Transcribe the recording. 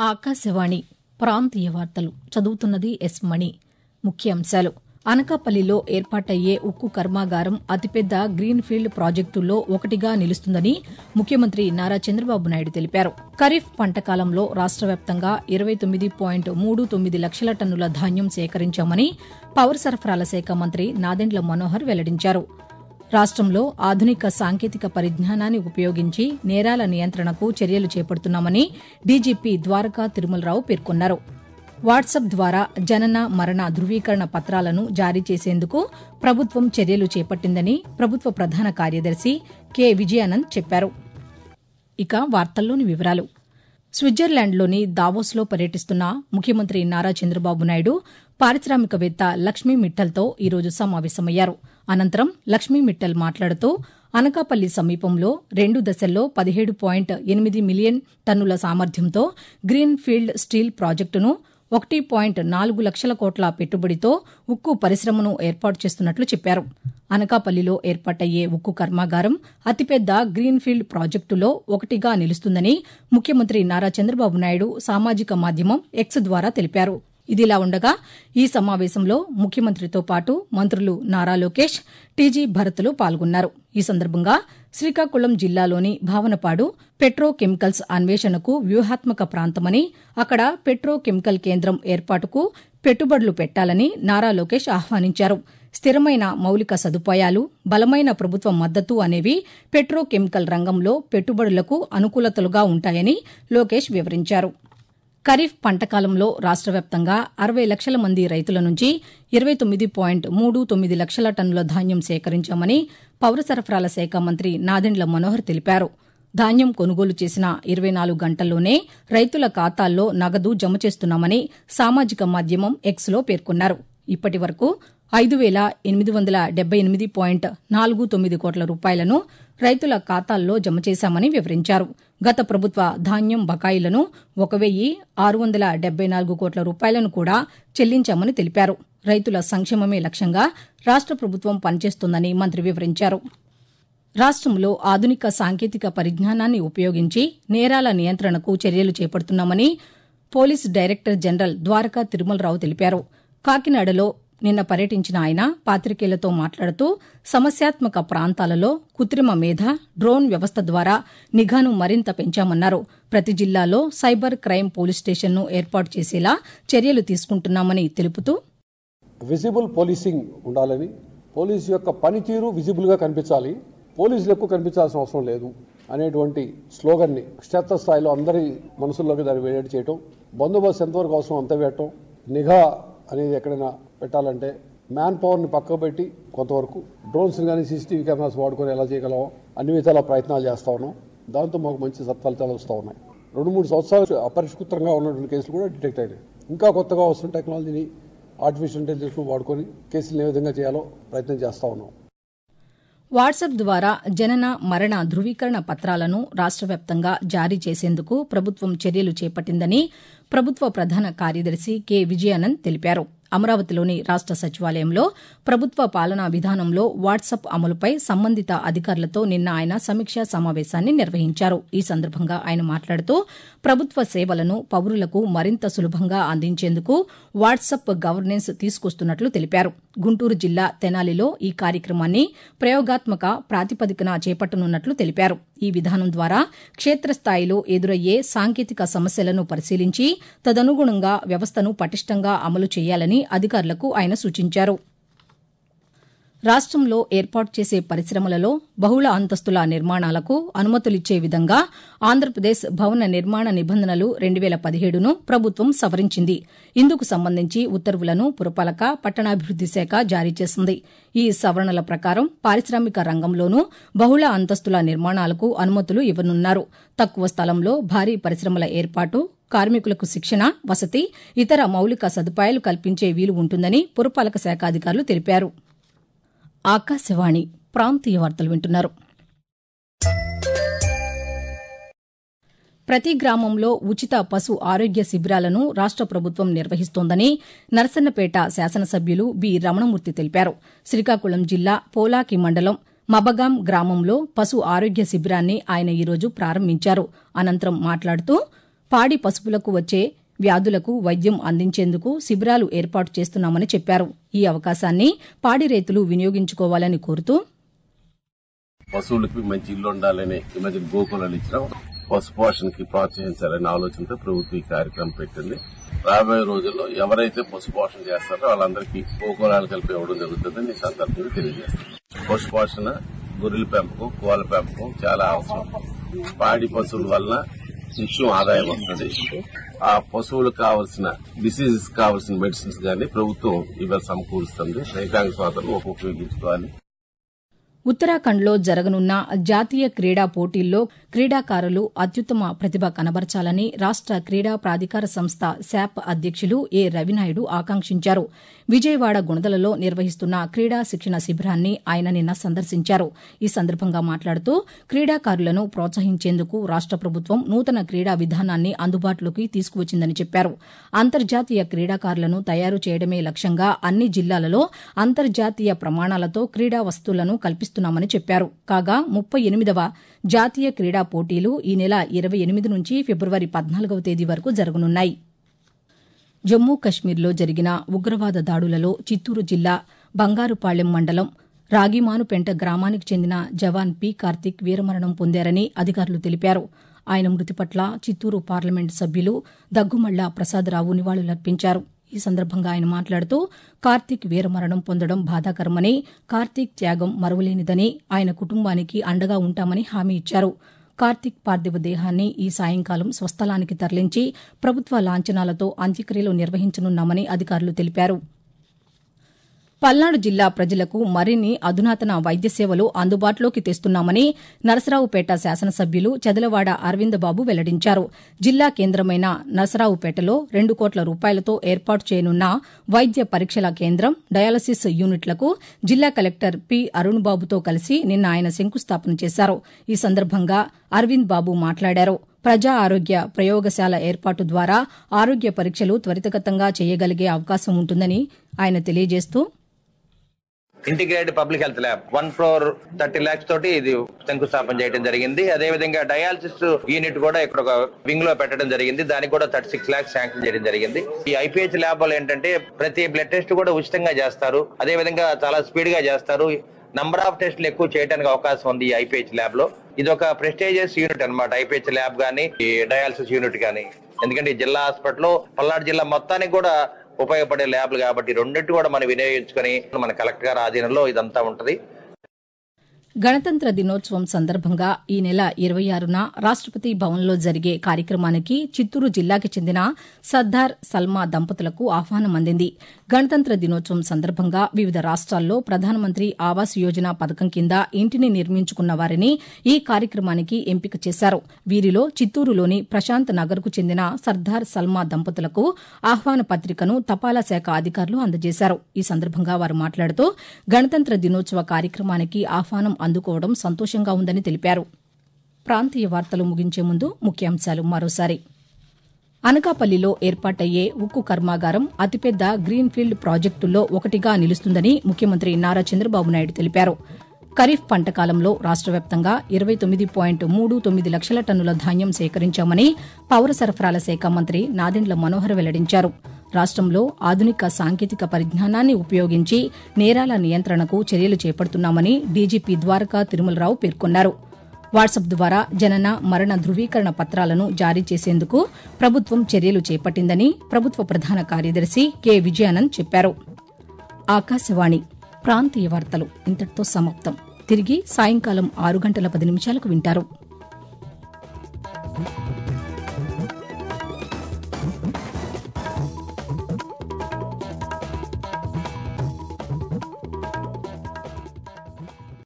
ఆకాశవాణి ప్రాంతీయ వార్తలు చదువుతున్నది ఎస్ మణి ముఖ్యాంశాలు అనకాపల్లిలో ఏర్పాటయ్యే ఉక్కు కర్మాగారం అతిపెద్ద గ్రీన్ఫీల్డ్ ప్రాజెక్టుల్లో ఒకటిగా నిలుస్తుందని ముఖ్యమంత్రి నారా చంద్రబాబు నాయుడు తెలిపారు ఖరీఫ్ పంట కాలంలో రాష్ట వ్యాప్తంగా ఇరవై తొమ్మిది పాయింట్ మూడు తొమ్మిది లక్షల టన్నుల ధాన్యం సేకరించామని పౌర సరఫరాల శాఖ మంత్రి నాదెండ్ల మనోహర్ వెల్లడించారు రాష్టంలో ఆధునిక సాంకేతిక పరిజ్ఞానాన్ని ఉపయోగించి నేరాల నియంత్రణకు చర్యలు చేపడుతున్నామని డీజీపీ ద్వారకా తిరుమలరావు పేర్కొన్నారు వాట్సాప్ ద్వారా జనన మరణ ధృవీకరణ పత్రాలను జారీ చేసేందుకు ప్రభుత్వం చర్యలు చేపట్టిందని ప్రభుత్వ ప్రధాన కార్యదర్శి కె విజయానంద్ చెప్పారు ఇక వార్తల్లోని వివరాలు స్విట్జర్లాండ్లోని దావోస్లో పర్యటిస్తున్న ముఖ్యమంత్రి నారా చంద్రబాబు నాయుడు పారిశ్రామికవేత్త లక్ష్మీ మిట్టల్తో ఈరోజు సమావేశమయ్యారు అనంతరం లక్ష్మీ మిట్టల్ మాట్లాడుతూ అనకాపల్లి సమీపంలో రెండు దశల్లో పదిహేడు పాయింట్ ఎనిమిది మిలియన్ టన్నుల సామర్థ్యంతో గ్రీన్ ఫీల్డ్ స్టీల్ ప్రాజెక్టును ఒకటి పాయింట్ నాలుగు లక్షల కోట్ల పెట్టుబడితో ఉక్కు పరిశ్రమను ఏర్పాటు చేస్తున్నట్లు చెప్పారు అనకాపల్లిలో ఏర్పాటయ్యే ఉక్కు కర్మాగారం అతిపెద్ద గ్రీన్ఫీల్డ్ ప్రాజెక్టులో ఒకటిగా నిలుస్తుందని ముఖ్యమంత్రి నారా చంద్రబాబు నాయుడు సామాజిక మాధ్యమం ఎక్స్ ద్వారా తెలిపారు ఇదిలా ఉండగా ఈ సమావేశంలో ముఖ్యమంత్రితో పాటు మంత్రులు నారా లోకేష్ టీజీ భరత్లు పాల్గొన్నారు ఈ సందర్భంగా శ్రీకాకుళం జిల్లాలోని భావనపాడు పెట్రోకెమికల్స్ అన్వేషణకు వ్యూహాత్మక ప్రాంతమని అక్కడ పెట్రోకెమికల్ కేంద్రం ఏర్పాటుకు పెట్టుబడులు పెట్టాలని నారా లోకేష్ ఆహ్వానించారు స్థిరమైన మౌలిక సదుపాయాలు బలమైన ప్రభుత్వ మద్దతు అనేవి పెట్రోకెమికల్ రంగంలో పెట్టుబడులకు అనుకూలతలుగా ఉంటాయని లోకేష్ వివరించారు ఖరీఫ్ పంటకాలంలో రాష్ట వ్యాప్తంగా అరవై లక్షల మంది రైతుల నుంచి ఇరవై తొమ్మిది పాయింట్ మూడు తొమ్మిది లక్షల టన్నుల ధాన్యం సేకరించామని పౌర సరఫరాల శాఖ మంత్రి నాదెండ్ల మనోహర్ తెలిపారు ధాన్యం కొనుగోలు చేసిన ఇరవై నాలుగు గంటల్లోనే రైతుల ఖాతాల్లో నగదు జమ చేస్తున్నామని సామాజిక మాధ్యమం ఎక్స్లో పేర్కొన్నారు ఇప్పటి వరకు ఐదు వేల ఎనిమిది వందల డెబ్బై ఎనిమిది పాయింట్ నాలుగు తొమ్మిది కోట్ల రూపాయలను రైతుల ఖాతాల్లో జమ చేశామని వివరించారు గత ప్రభుత్వ ధాన్యం బకాయిలను ఒక వెయ్యి ఆరు వందల డెబ్బై నాలుగు కోట్ల రూపాయలను కూడా చెల్లించామని తెలిపారు రైతుల సంక్షేమమే లక్ష్యంగా రాష్ట ప్రభుత్వం పనిచేస్తోందని మంత్రి వివరించారు రాష్టంలో ఆధునిక సాంకేతిక పరిజ్ఞానాన్ని ఉపయోగించి నేరాల నియంత్రణకు చర్యలు చేపడుతున్నామని police director general Dwaraka Tirumala Rao తెలిపారు కాకినాడలో నిన్న పర్యటించిన ఆయన పాతికేయులతో మాట్లాడుతూ సమస్యాత్మక ప్రాంతాలలో కృత్రిమ మేధ డ్రోన్ వ్యవస్థ ద్వారా నిఘాను మరింత పెంచామన్నారు ప్రతి జిల్లాలో సైబర్ క్రైమ్ పోలీస్ స్టేషన్ను ఏర్పాటు చేసేలా చర్యలు తీసుకుంటున్నామని తెలుపుతూ విజిబుల్ పోలీసింగ్ ఉండాలని పోలీసు యొక్క పనితీరు విజిబుల్గా కనిపించాలి పోలీసులు ఎక్కువ కనిపించాల్సిన అవసరం లేదు అనేటువంటి స్లోగన్ని క్షేత్రస్థాయిలో అందరి మనసుల్లోకి దాన్ని వేడి చేయటం బందోబస్తు ఎంతవరకు అవసరం అంత పెట్టడం నిఘా అనేది ఎక్కడైనా పెట్టాలంటే మ్యాన్ పవర్ని పక్కకు పెట్టి కొంతవరకు డ్రోన్స్ కానీ సీసీటీవీ కెమెరాస్ వాడుకొని ఎలా చేయగలమో అన్ని విధాల ప్రయత్నాలు చేస్తా ఉన్నాం దాంతో మాకు మంచి సత్ఫలితాలు వస్తూ ఉన్నాయి రెండు మూడు సంవత్సరాలు అపరిష్కృతంగా ఉన్నటువంటి కేసులు కూడా డిటెక్ట్ అయినాయి ఇంకా కొత్తగా వస్తున్న టెక్నాలజీని ఆర్టిఫిషియల్ ఇంటెలిజెన్స్ వాడుకొని కేసులు ఏ విధంగా చేయాలో ప్రయత్నం చేస్తా ఉన్నాం వాట్సాప్ ద్వారా జనన మరణ ధృవీకరణ పత్రాలను రాష్ట వ్యాప్తంగా జారీ చేసేందుకు ప్రభుత్వం చర్యలు చేపట్టిందని ప్రభుత్వ ప్రధాన కార్యదర్శి కె విజయానంద్ తెలిపారు అమరావతిలోని రాష్ట సచివాలయంలో ప్రభుత్వ పాలనా విధానంలో వాట్సాప్ అమలుపై సంబంధిత అధికారులతో నిన్న ఆయన సమీక్షా సమావేశాన్ని నిర్వహించారు ఈ సందర్భంగా ఆయన మాట్లాడుతూ ప్రభుత్వ సేవలను పౌరులకు మరింత సులభంగా అందించేందుకు వాట్సాప్ గవర్నెన్స్ తీసుకొస్తున్నట్లు తెలిపారు గుంటూరు జిల్లా తెనాలిలో ఈ కార్యక్రమాన్ని ప్రయోగాత్మక ప్రాతిపదికన చేపట్టనున్నట్లు తెలిపారు ఈ విధానం ద్వారా క్షేత్రస్థాయిలో ఎదురయ్యే సాంకేతిక సమస్యలను పరిశీలించి తదనుగుణంగా వ్యవస్థను పటిష్టంగా అమలు చేయాలని అధికారులకు ఆయన సూచించారు రాష్టంలో ఏర్పాటు చేసే పరిశ్రమలలో బహుళ అంతస్తుల నిర్మాణాలకు అనుమతులిచ్చే విధంగా ఆంధ్రప్రదేశ్ భవన నిర్మాణ నిబంధనలు రెండు వేల పదిహేడును ప్రభుత్వం సవరించింది ఇందుకు సంబంధించి ఉత్తర్వులను పురపాలక పట్టణాభివృద్ది శాఖ జారీ చేసింది ఈ సవరణల ప్రకారం పారిశ్రామిక రంగంలోనూ బహుళ అంతస్తుల నిర్మాణాలకు అనుమతులు ఇవ్వనున్నారు తక్కువ స్థలంలో భారీ పరిశ్రమల ఏర్పాటు కార్మికులకు శిక్షణ వసతి ఇతర మౌలిక సదుపాయాలు కల్పించే వీలు ఉంటుందని పురపాలక శాఖ అధికారులు తెలిపారు ఆకాశవాణి ప్రాంతీయ వార్తలు వింటున్నారు ప్రతి గ్రామంలో ఉచిత పశు ఆరోగ్య శిబిరాలను రాష్ట ప్రభుత్వం నిర్వహిస్తోందని నరసన్నపేట శాసనసభ్యులు బి రమణమూర్తి తెలిపారు శ్రీకాకుళం జిల్లా పోలాకి మండలం మబగాం గ్రామంలో పశు ఆరోగ్య శిబిరాన్ని ఆయన ఈరోజు ప్రారంభించారు అనంతరం మాట్లాడుతూ పాడి పశువులకు వచ్చే వ్యాధులకు వైద్యం అందించేందుకు శిబిరాలు ఏర్పాటు చేస్తున్నామని చెప్పారు ఈ అవకాశాన్ని పాడి రైతులు వినియోగించుకోవాలని కోరుతూ పశువులకి మంచి ఇల్లు ఉండాలని ఈ మధ్య గోకులాలు ఇచ్చినాం పశు పోషణకి ప్రోత్సహించాలనే ఆలోచనతో ప్రభుత్వం ఈ కార్యక్రమం పెట్టింది రాబోయే రోజుల్లో ఎవరైతే పశు పోషణ చేస్తారో వాళ్ళందరికీ గోకులాలు కలిపి ఇవ్వడం జరుగుతుందని ఈ సందర్భంగా తెలియజేస్తాను పశు పోషణ గొర్రెల పెంపకం కోళ్ల పెంపకం చాలా అవసరం పాడి పశువుల వలన నిత్యం ఆదాయం వస్తుంది ఆ పశువులకు కావాల్సిన డిసీజెస్ కావాల్సిన మెడిసిన్స్ గానీ ప్రభుత్వం ఇవాళ సమకూరుస్తుంది రైతాంగ స్వాతంత్రం ఉపయోగించుకోవాలి ఉత్తరాఖండ్లో జరగనున్న జాతీయ క్రీడా పోటీల్లో క్రీడాకారులు అత్యుత్తమ ప్రతిభ కనబరచాలని రాష్ట క్రీడా ప్రాధికార సంస్థ శాప్ అధ్యక్షులు ఏ రవినాయుడు ఆకాంక్షించారు విజయవాడ గుణదలలో నిర్వహిస్తున్న క్రీడా శిక్షణ శిబిరాన్ని ఆయన నిన్న సందర్శించారు ఈ సందర్భంగా మాట్లాడుతూ క్రీడాకారులను ప్రోత్సహించేందుకు రాష్ట ప్రభుత్వం నూతన క్రీడా విధానాన్ని అందుబాటులోకి తీసుకువచ్చిందని చెప్పారు అంతర్జాతీయ క్రీడాకారులను తయారు చేయడమే లక్ష్యంగా అన్ని జిల్లాలలో అంతర్జాతీయ ప్రమాణాలతో క్రీడా వస్తువులను కల్పిస్తున్నామని చెప్పారు కాగా ముప్పై ఎనిమిదవ జాతీయ క్రీడా పోటీలు ఈ నెల ఇరవై ఎనిమిది నుంచి ఫిబ్రవరి పద్నాలుగవ తేదీ వరకు జరగనున్నాయి జమ్మూ కశ్మీర్లో జరిగిన ఉగ్రవాద దాడులలో చిత్తూరు జిల్లా బంగారుపాళ్లెం మండలం రాగిమానుపెంట గ్రామానికి చెందిన జవాన్ పి కార్తిక్ వీరమరణం పొందారని అధికారులు తెలిపారు ఆయన మృతి పట్ల చిత్తూరు పార్లమెంటు సభ్యులు దగ్గుమళ్ల ప్రసాదరావు నివాళులర్పించారు ఈ సందర్భంగా ఆయన మాట్లాడుతూ కార్తిక్ వీరమరణం పొందడం బాధాకరమని కార్తిక్ త్యాగం మరువలేనిదని ఆయన కుటుంబానికి అండగా ఉంటామని హామీ ఇచ్చారు కార్తిక్ పార్థివ దేహాన్ని ఈ సాయంకాలం స్వస్థలానికి తరలించి ప్రభుత్వ లాంఛనాలతో అంత్యక్రియలు నిర్వహించనున్నామని అధికారులు తెలిపారు పల్నాడు జిల్లా ప్రజలకు మరిన్ని అధునాతన వైద్య సేవలు అందుబాటులోకి తెస్తున్నామని నరసరావుపేట శాసనసభ్యులు చెదలవాడ అరవిందబాబు వెల్లడించారు జిల్లా కేంద్రమైన నరసరావుపేటలో రెండు కోట్ల రూపాయలతో ఏర్పాటు చేయనున్న వైద్య పరీక్షల కేంద్రం డయాలసిస్ యూనిట్లకు జిల్లా కలెక్టర్ పి అరుణ్బాబుతో కలిసి నిన్న ఆయన శంకుస్థాపన చేశారు ఈ సందర్భంగా అరవింద్ బాబు మాట్లాడారు ప్రజా ఆరోగ్య ప్రయోగశాల ఏర్పాటు ద్వారా ఆరోగ్య పరీక్షలు త్వరితగతంగా చేయగలిగే అవకాశం ఉంటుందని ఆయన తెలియజేస్తూ integrated public health lab one floor thirty lakhs తోటి ఇది శంకుస్థాపన చేయడం జరిగింది అదే విధంగా డయాలసిస్ యూనిట్ కూడా ఇక్కడ ఒక వింగ్ లో పెట్టడం జరిగింది దానికి కూడా థర్టీ సిక్స్ లాక్స్ శాంక్షన్ చేయడం జరిగింది ఈ ఐపీహెచ్ ల్యాబ్ వల్ల ఏంటంటే ప్రతి బ్లడ్ టెస్ట్ కూడా ఉచితంగా చేస్తారు అదే విధంగా చాలా స్పీడ్ గా చేస్తారు నంబర్ ఆఫ్ టెస్టులు ఎక్కువ చేయడానికి అవకాశం ఉంది ఈ ఐపీహెచ్ ల్యాబ్ లో ఇది ఒక ప్రెస్టేజియస్ యూనిట్ అనమాట ఐపీహెచ్ ల్యాబ్ గానీ ఈ డయాలసిస్ యూనిట్ గానీ ఎందుకంటే ఈ జిల్లా హాస్పిటల్ పల్నాడు జిల్లా మొత్తానికి కూడా ఉపయోగపడే ల్యాబ్లు కాబట్టి రెండింటి కూడా మనం వినియోగించుకొని మన కలెక్టర్ గారి ఆధీనంలో ఇదంతా ఉంటది గణతంత్ర దినోత్సవం సందర్భంగా ఈ నెల ఇరవై ఆరున రాష్టపతి భవన్లో జరిగే కార్యక్రమానికి చిత్తూరు జిల్లాకి చెందిన సర్దార్ సల్మా దంపతులకు ఆహ్వానం అందింది గణతంత్ర దినోత్సవం సందర్భంగా వివిధ రాష్ట్రాల్లో ప్రధానమంత్రి ఆవాస్ యోజన పథకం కింద ఇంటిని నిర్మించుకున్న వారిని ఈ కార్యక్రమానికి ఎంపిక చేశారు వీరిలో చిత్తూరులోని ప్రశాంత్ నగర్కు చెందిన సర్దార్ సల్మా దంపతులకు ఆహ్వాన పత్రికను తపాలా శాఖ అధికారులు అందజేశారు ఈ సందర్భంగా వారు మాట్లాడుతూ గణతంత్ర దినోత్సవ కార్యక్రమానికి ఆహ్వానం అందుకోవడం సంతోషంగా ఉందని తెలిపారు ప్రాంతీయ వార్తలు ముగించే ముందు ముఖ్యాంశాలు మరోసారి అనకాపల్లిలో ఏర్పాటయ్యే ఉక్కు కర్మాగారం అతిపెద్ద గ్రీన్ఫీల్డ్ ప్రాజెక్టుల్లో ఒకటిగా నిలుస్తుందని ముఖ్యమంత్రి నారా చంద్రబాబు నాయుడు తెలిపారు ఖరీఫ్ పంట కాలంలో రాష్ట వ్యాప్తంగా ఇరవై తొమ్మిది పాయింట్ మూడు తొమ్మిది లక్షల టన్నుల ధాన్యం సేకరించామని పౌర సరఫరాల శాఖ మంత్రి నాదెండ్ల మనోహర్ వెల్లడించారు రాష్టంలో ఆధునిక సాంకేతిక పరిజ్ఞానాన్ని ఉపయోగించి నేరాల నియంత్రణకు చర్యలు చేపడుతున్నామని డీజీపీ ద్వారకా తిరుమలరావు పేర్కొన్నారు వాట్సాప్ ద్వారా జనన మరణ ధృవీకరణ పత్రాలను జారీ చేసేందుకు ప్రభుత్వం చర్యలు చేపట్టిందని ప్రభుత్వ ప్రధాన కార్యదర్శి కె విజయానంద్ చెప్పారు ఆకాశవాణి ప్రాంతీయ వార్తలు ఇంతటితో సమాప్తం తిరిగి సాయంకాలం ఆరు గంటల పది నిమిషాలకు వింటారు